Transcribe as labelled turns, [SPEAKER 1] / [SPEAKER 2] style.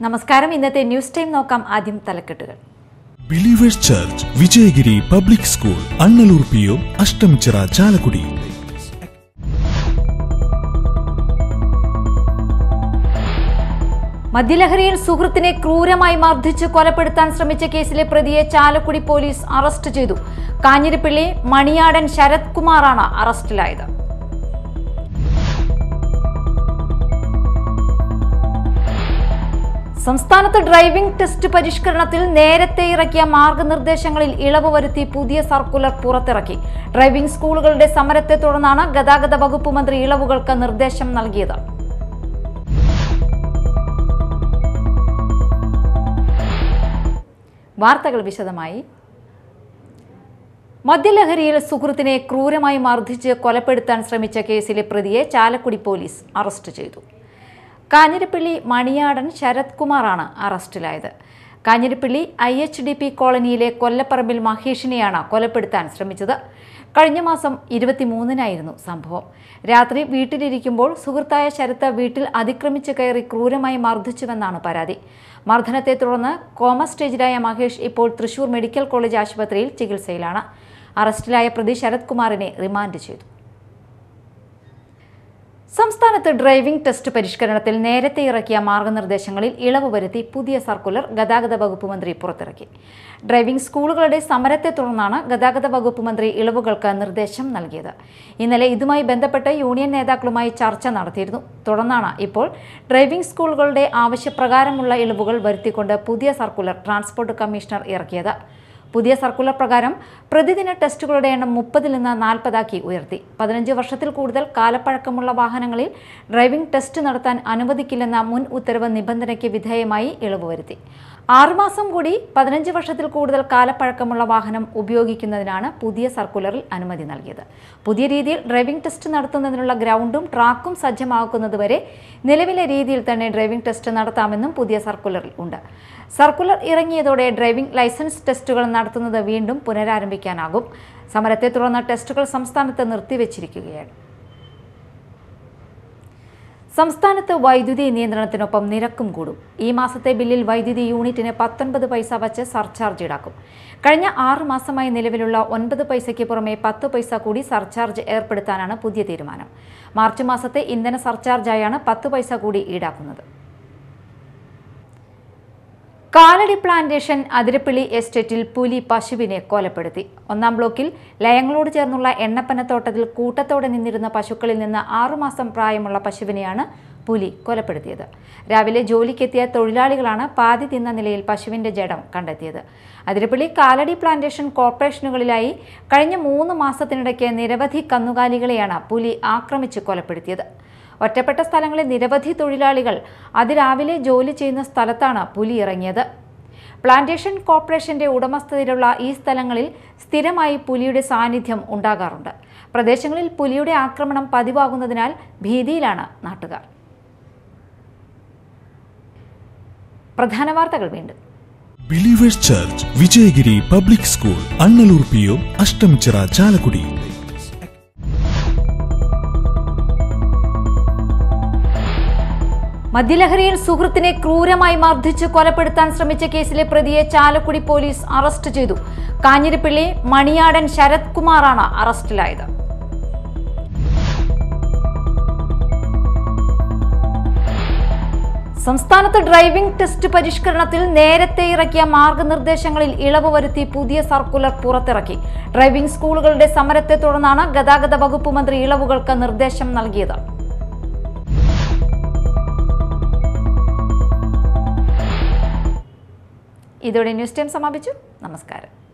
[SPEAKER 1] നമസ്കാരം ഇന്നത്തെ news time നോക്കാം ആദ്യം തലക്കെട്ടുകൾ
[SPEAKER 2] Believers Church Vijayagiri Public School Annallur P O Ashtamichira Chalakudy
[SPEAKER 1] മദ്യലഹരിയിൽ സുഹൃത്തിനെ ക്രൂരമായി മർദ്ദിച്ച് കൊലപ്പെടുത്താൻ ശ്രമിച്ച കേസിലെ പ്രതിയെ ചാലക്കുടി പോലീസ് അറസ്റ്റ് ചെയ്തു കാഞ്ഞിരപ്പള്ളി മണിയാടൻ ശരത് കുമാറാണ് അറസ്റ്റിലായത് സംസ്ഥാനത്ത് ഡ്രൈവിംഗ് ടെസ്റ്റ് പരിഷ്കരണത്തിൽ നേരത്തെ ഇറക്കിയ മാർഗനിർദ്ദേശങ്ങളിൽ ഇളവ് വരുത്തി പുതിയ സർക്കുലർ പുറത്തിറക്കി ഡ്രൈവിംഗ് സ്കൂളുകളുടെ സമരത്തെ തുടർന്നാണ് ഗതാഗത വകുപ്പ് മന്ത്രി ഇളവുകൾക്ക് നിർദ്ദേശം നൽകിയത് വാർത്തകൾ വിശദമായി മദ്യലഹരിയിൽ സുഹൃത്തിനെ ക്രൂരമായി മർദ്ദിച്ച് കൊലപ്പെടുത്താൻ ശ്രമിച്ച കേസിലെ പ്രതിയെ ചാലക്കുടി പോലീസ് അറസ്റ്റ് ചെയ്തു കാഞ്ഞിരപ്പള്ളി മണിയാടൻ ശരത് കുമാറാണ് അറസ്റ്റിലായത് Kanjirappally I H D P കോളനിയിലെ കൊല്ലപ്പറമ്പിൽ മഹേഷിനെയാണ് കൊലപ്പെടുത്താൻ ശ്രമിച്ചത് കഴിഞ്ഞ മാസം ഇരുപത്തിമൂന്നിനായിരുന്നു സംഭവം രാത്രി വീട്ടിലിരിക്കുമ്പോൾ സുഹൃത്തായ ശരത്ത് വീട്ടിൽ അതിക്രമിച്ച് കയറി ക്രൂരമായി മർദ്ദിച്ചുവെന്നാണ് പരാതി മർദ്ദനത്തെ തുടർന്ന് കോമ സ്റ്റേജിലായ മഹേഷ് ഇപ്പോൾ തൃശൂർ മെഡിക്കൽ കോളേജ് ആശുപത്രിയിൽ ചികിത്സയിലാണ് അറസ്റ്റിലായ പ്രതി ശരത് കുമാറിനെ റിമാൻഡ് ചെയ്തു സംസ്ഥാനത്ത് ഡ്രൈവിംഗ് ടെസ്റ്റ് പരിഷ്കരണത്തിൽ നേരത്തെ ഇറക്കിയ മാർഗനിർദ്ദേശങ്ങളിൽ ഇളവ് വരുത്തി പുതിയ സർക്കുലർ ഗതാഗത വകുപ്പ് മന്ത്രി പുറത്തിറക്കി ഡ്രൈവിംഗ് സ്കൂളുകളുടെ സമരത്തെ തുടർന്നാണ് ഗതാഗത വകുപ്പ് മന്ത്രി ഇളവുകൾക്ക് നിർദ്ദേശം നൽകിയത് ഇന്നലെ ഇതുമായി ബന്ധപ്പെട്ട് യൂണിയൻ നേതാക്കളുമായി ചർച്ച നടത്തിയിരുന്നു തുടർന്നാണ് ഇപ്പോൾ ഡ്രൈവിംഗ് സ്കൂളുകളുടെ ആവശ്യപ്രകാരമുള്ള ഇളവുകൾ വരുത്തിക്കൊണ്ട് പുതിയ സർക്കുലർ ട്രാൻസ്പോർട്ട് കമ്മീഷണർ ഇറക്കിയത് പുതിയ സർക്കുലർ പ്രകാരം പ്രതിദിന ടെസ്റ്റുകളുടെ എണ്ണം മുപ്പതിൽ നിന്ന് നാൽപ്പതാക്കി ഉയർത്തി പതിനഞ്ച് വർഷത്തിൽ കൂടുതൽ കാലപ്പഴക്കമുള്ള വാഹനങ്ങളിൽ ഡ്രൈവിംഗ് ടെസ്റ്റ് നടത്താൻ അനുവദിക്കില്ലെന്ന മുൻ ഉത്തരവ് നിബന്ധനയ്ക്ക് വിധേയമായി ഇളവ് വരുത്തി ആറുമാസം കൂടി പതിനഞ്ച് വർഷത്തിൽ കൂടുതൽ കാലപ്പഴക്കമുള്ള വാഹനം ഉപയോഗിക്കുന്നതിനാണ് പുതിയ സർക്കുലറിൽ അനുമതി നൽകിയത് പുതിയ രീതിയിൽ ഡ്രൈവിംഗ് ടെസ്റ്റ് നടത്തുന്നതിനുള്ള ഗ്രൗണ്ടും ട്രാക്കും സജ്ജമാക്കുന്നതുവരെ നിലവിലെ രീതിയിൽ തന്നെ ഡ്രൈവിംഗ് ടെസ്റ്റ് നടത്താമെന്നും പുതിയ സർക്കുലറിൽ ഉണ്ട് സർക്കുലർ ഇറങ്ങിയതോടെ ഡ്രൈവിംഗ് ലൈസൻസ് ടെസ്റ്റുകൾ നടത്തുന്നത് വീണ്ടും പുനരാരംഭിക്കാനാകും സമരത്തെ തുടർന്ന് ടെസ്റ്റുകൾ സംസ്ഥാനത്ത് നിർത്തിവച്ചിരിക്കുകയാണ് സംസ്ഥാനത്ത് വൈദ്യുതി നിയന്ത്രണത്തിനൊപ്പം നിരക്കും കൂടും ഈ മാസത്തെ ബില്ലിൽ വൈദ്യുതി യൂണിറ്റിന് പത്തൊൻപത് പൈസ വച്ച് സർചാർജ് ഈടാക്കും കഴിഞ്ഞ ആറ് മാസമായി നിലവിലുള്ള ഒൻപത് പൈസയ്ക്ക് പുറമെ പത്ത് പൈസ കൂടി സർചാർജ് ഏർപ്പെടുത്താനാണ് പുതിയ തീരുമാനം മാർച്ച് മാസത്തെ ഇന്ധന സർചാർജായാണ് പത്ത് പൈസ കൂടി ഈടാക്കുന്നത് കാലടി പ്ലാന്റേഷൻ അതിരപ്പള്ളി എസ്റ്റേറ്റിൽ പുലി പശുവിനെ കൊലപ്പെടുത്തി ഒന്നാം ബ്ലോക്കിൽ ലയങ്ങളോട് ചേർന്നുള്ള എണ്ണപ്പനത്തോട്ടത്തിൽ കൂട്ടത്തോടെ നിന്നിരുന്ന പശുക്കളിൽ നിന്ന് ആറുമാസം പ്രായമുള്ള പശുവിനെയാണ് പുലി കൊലപ്പെടുത്തിയത് രാവിലെ ജോലിക്കെത്തിയ തൊഴിലാളികളാണ് പാതി തിന്ന നിലയിൽ പശുവിന്റെ ജഡം കണ്ടെത്തിയത് അതിരപ്പള്ളി കാലടി പ്ലാന്റേഷൻ കോർപ്പറേഷനുകളിലായി കഴിഞ്ഞ മൂന്ന് മാസത്തിനിടയ്ക്ക് നിരവധി കന്നുകാലികളെയാണ് പുലി ആക്രമിച്ച് കൊലപ്പെടുത്തിയത് ഒറ്റപ്പെട്ട സ്ഥലങ്ങളിൽ നിരവധി തൊഴിലാളികൾ അതിരാവിലെ ജോലി ചെയ്യുന്ന സ്ഥലത്താണ് പുലി ഇറങ്ങിയത് പ്ലാന്റേഷൻ കോർപ്പറേഷന്റെ ഉടമസ്ഥതയിലുള്ള ഈ സ്ഥലങ്ങളിൽ സ്ഥിരമായി പുലിയുടെ സാന്നിധ്യം ഉണ്ടാകാറുണ്ട് പ്രദേശങ്ങളിൽ പുലിയുടെ ആക്രമണം പതിവാകുന്നതിനാൽ ഭീതിയിലാണ് നാട്ടുകാർ പ്രധാന വാർത്തകൾ വീണ്ടും
[SPEAKER 2] Believers Church Vijayagiri Public School Annallur P O Ashtamichira Chalakudy
[SPEAKER 1] മദ്യലഹരിയിൽ സുഹൃത്തിനെ ക്രൂരമായി മർദ്ദിച്ച് കൊലപ്പെടുത്താൻ ശ്രമിച്ച കേസിലെ പ്രതിയെ ചാലക്കുടി പോലീസ് അറസ്റ്റ് ചെയ്തു കാഞ്ഞിരപ്പള്ളി മണിയാടൻ ശരത് കുമാറാണ് അറസ്റ്റിലായത് സംസ്ഥാനത്ത് ഡ്രൈവിംഗ് ടെസ്റ്റ് പരിഷ്കരണത്തിൽ നേരത്തെ ഇറക്കിയ മാർഗനിർദ്ദേശങ്ങളിൽ ഇളവ് വരുത്തി പുതിയ സർക്കുലർ പുറത്തിറക്കി ഡ്രൈവിംഗ് സ്കൂളുകളുടെ സമരത്തെ തുടർന്നാണ് ഗതാഗത വകുപ്പ് മന്ത്രി ഇളവുകൾക്ക് നിർദ്ദേശം നൽകിയത് ഇതോടെ ന്യൂസ് ടൈം സമാപിച്ചു നമസ്കാരം